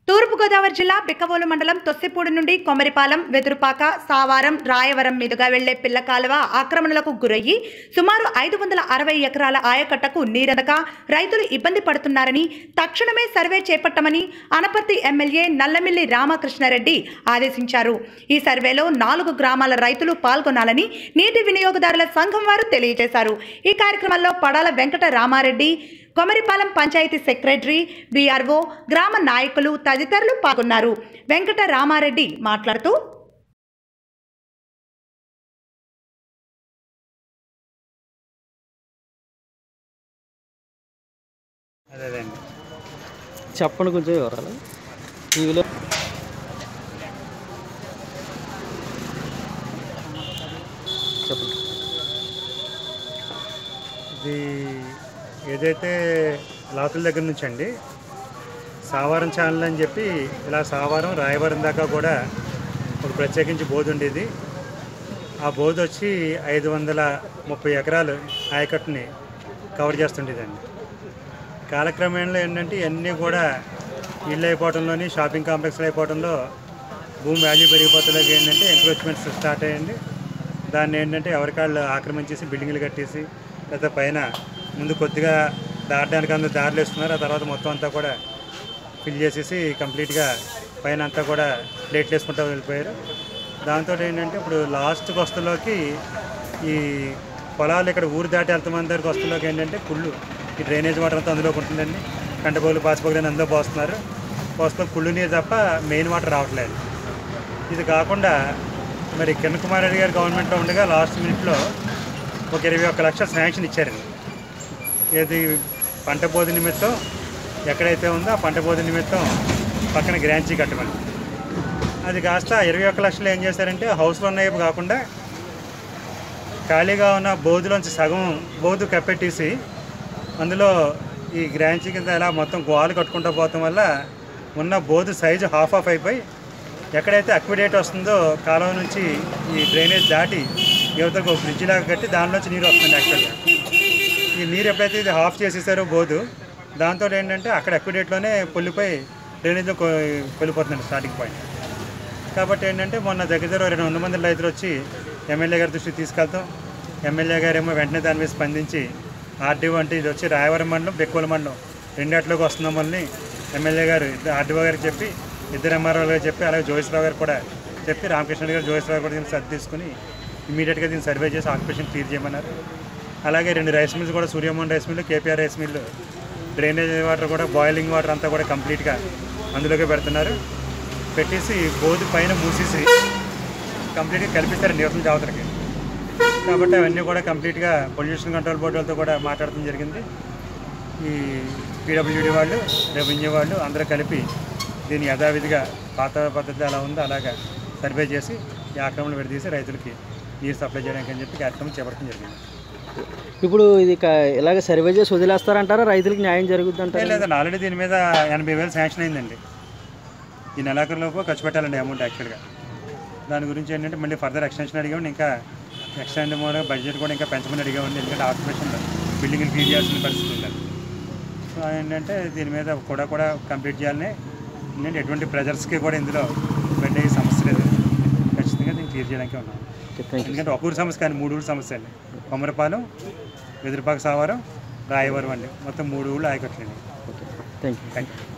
తూర్పుగోదావరి జిల్లా బిక్కవోలు మండలం తొస్సిపూడి నుండి కొమరిపాలెం వెదురుపాక సావారం రాయవరం మీదుగా వెళ్లే పిల్ల కాలువ ఆక్రమణలకు గురయ్యి సుమారు ఐదు వందల అరవై ఎకరాల ఆయకట్టకు నీరందక రైతులు ఇబ్బంది పడుతున్నారని తక్షణమే సర్వే చేపట్టమని అనపర్తి ఎమ్మెల్యే నల్లమిల్లి రామకృష్ణారెడ్డి ఆదేశించారు ఈ సర్వేలో నాలుగు గ్రామాల రైతులు పాల్గొనాలని నీటి వినియోగదారుల సంఘం వారు తెలియజేశారు ఈ కార్యక్రమంలో పడాల వెంకట రామారెడ్డి కొమరిపాలెం పంచాయతీ సెక్రటరీ బీఆర్ఓ గ్రామ నాయకులు తదితరులు పాల్గొన్నారు వెంకట రామారెడ్డి మాట్లాడుతూ అదే అదే అండి చెప్పండి కొంచెం వివరాలు టీవీలో చెప్పండి ఇది ఏదైతే లాతుల దగ్గర నుంచి అండి సావారం ఛానల్ అని చెప్పి ఇలా సావారం రాయవరం దాకా కూడా ఒక ప్రత్యేకించి బోధి ఉండేది ఆ బోధి వచ్చి ఐదు వందల ముప్పై ఎకరాలు ఆయకట్టుని కవర్ చేస్తుండేదండి కాలక్రమేణలో ఏంటంటే ఇవన్నీ కూడా ఇళ్ళు అయిపోవడంలోని షాపింగ్ కాంప్లెక్స్లు అయిపోవడంలో భూమి వాల్యూ పెరిగిపోతలోకి ఏంటంటే ఎంక్రోచ్మెంట్స్ స్టార్ట్ అయ్యండి దాన్ని ఏంటంటే ఎవరికాళ్ళు ఆక్రమించేసి బిల్డింగ్లు కట్టేసి లేదా పైన ముందు కొద్దిగా దాటడానికి అందరూ దారులు వేస్తున్నారు ఆ తర్వాత మొత్తం అంతా కూడా ఫిల్ చేసేసి కంప్లీట్గా పైన అంతా కూడా ప్లేట్లు వేసుకుంటూ వెళ్ళిపోయారు దాంతో ఏంటంటే ఇప్పుడు లాస్ట్ వస్తులోకి ఈ పొలాలు ఇక్కడ ఊరు దాటి వెళ్తామంది దగ్గరికి వస్తులోకి ఏంటంటే కుళ్ళు ఈ డ్రైనేజ్ వాటర్ అంతా అందులోకి ఉంటుందండి కంటపోలు పాచిపోగలని అందులో పోస్తున్నారు పోస్తూ కుళ్ళు నీరు తప్ప మెయిన్ వాటర్ రావట్లేదు ఇది కాకుండా మరి కిరణ్ కుమార్ రెడ్డి గారు గవర్నమెంట్లో ఉండగా లాస్ట్ మినిట్లో ఒక ఇరవై ఒక్క లక్షల శాంక్షన్ ఇచ్చారండి ఏది పంట బోధి నిమిత్తం ఎక్కడైతే ఉందో ఆ పంట బోధి నిమిత్తం పక్కన గ్రాంచీ కట్టమని అది కాస్త ఇరవై ఒక్క లక్షలు ఏం చేశారంటే హౌస్లో ఉన్నాయి కాకుండా ఖాళీగా ఉన్న బోధులోంచి సగం బోధు కప్పెట్టేసి అందులో ఈ గ్రాంచీ కింద ఇలా మొత్తం గోలు కట్టుకుంటూ పోవటం వల్ల ఉన్న బోధు సైజు హాఫ్ ఆఫ్ అయిపోయి ఎక్కడైతే అక్విడేట్ వస్తుందో కాలువ నుంచి ఈ డ్రైనేజ్ దాటి యువతకు ఒక బ్రిడ్జ్ లాగా కట్టి దానిలోంచి నీరు వస్తుంది యాక్చువల్గా ఈ నీరు ఎప్పుడైతే ఇది హాఫ్ చేసేసారో బోధు దాంతో ఏంటంటే అక్కడ అక్విడేట్లోనే పొల్లిపోయి డ్రైనేజ్లో వెళ్ళిపోతుందండి స్టార్టింగ్ పాయింట్ కాబట్టి ఏంటంటే మొన్న దగ్గర దగ్గర రెండు వందల మంది రైతులు వచ్చి ఎమ్మెల్యే గారి దృష్టికి తీసుకెళ్తాం ఎమ్మెల్యే గారు ఏమో వెంటనే దాని మీద స్పందించి ఆర్డీఓ అంటే ఇది వచ్చి రాయవరం మండలం బెక్కుల మండలం రెండాట్లోకి వస్తున్నాం మళ్ళీ ఎమ్మెల్యే గారు ఇద్దరు ఆర్డీఓ గారికి చెప్పి ఇద్దరు ఎంఆర్ఓ గారు చెప్పి అలాగే జోగేశ్వరరావు గారు కూడా చెప్పి రామకృష్ణ గారు జోగేశ్వరరావు కూడా దీన్ని సర్ది తీసుకుని ఇమీడియట్గా దీన్ని సర్వే చేసి ఆక్యుపేషన్ క్లియర్ చేయమన్నారు అలాగే రెండు రైస్ మిల్స్ కూడా Suryamohan rice mill KPR rice mill drainage water కూడా బాయిలింగ్ వాటర్ అంతా కూడా కంప్లీట్గా అందులోకే పెడుతున్నారు పెట్టేసి బోధి పైన మూసేసి కంప్లీట్గా కల్పిస్తారు నివసం జాగ్రత్తకి కాబట్టి అవన్నీ కూడా కంప్లీట్గా పొల్యూషన్ కంట్రోల్ బోర్డు వాళ్ళతో కూడా మాట్లాడటం జరిగింది ఈ పీడబ్ల్యూడి వాళ్ళు రెవెన్యూ వాళ్ళు అందరూ కలిపి దీన్ని యథావిధిగా పాత పద్ధతి అలా ఉందో అలాగా సర్వే చేసి ఈ ఆక్రమణ విడదీసి రైతులకి నీరు సప్లై చేయడానికి అని చెప్పి కార్యక్రమం చేపట్టడం జరిగింది ఇప్పుడు ఇది క- ఇలాగ సర్వే చేసి వదిలేస్తారంటారా రైతులకు న్యాయం జరుగుద్ది ఏం అంటారా లేదండి ఆల్రెడీ దీని మీద ఎనభై వేలు శాంక్షన్ అయిందండి ఈ నెలాఖరులోపు ఖర్చు పెట్టాలండి అమౌంట్ యాక్చువల్గా దాని గురించి ఏంటంటే మళ్ళీ ఫర్దర్ ఎక్స్టెన్షన్ అడిగామండి ఇంకా ఎక్స్టెండ్ మోడ్ బడ్జెట్ కూడా ఇంకా పెంచమని అడిగామండి ఎందుకంటే ఆక్యుపేషన్ బిల్డింగ్లు క్లియర్ చేయాల్సిన పరిస్థితి ఉంది సో ఏంటంటే దీని మీద కూడా కూడా కంప్లీట్ చేయాలని ఏంటంటే ఎటువంటి ప్రెజర్స్కి కూడా ఇందులో పెట్టే సమస్య లేదు ఖచ్చితంగా దీన్ని క్లియర్ చేయడానికి ఉన్నాం ఓకే థ్యాంక్ యూ ఎందుకంటే ఒక ఊరు సమస్య కానీ మూడు ఊరు సమస్య అండి కొమ్మరపాలెం వెదురుపాక సావారం రాయవరం అండి మొత్తం మూడు ఊళ్ళు ఆయకట్లండి okay thank you thank you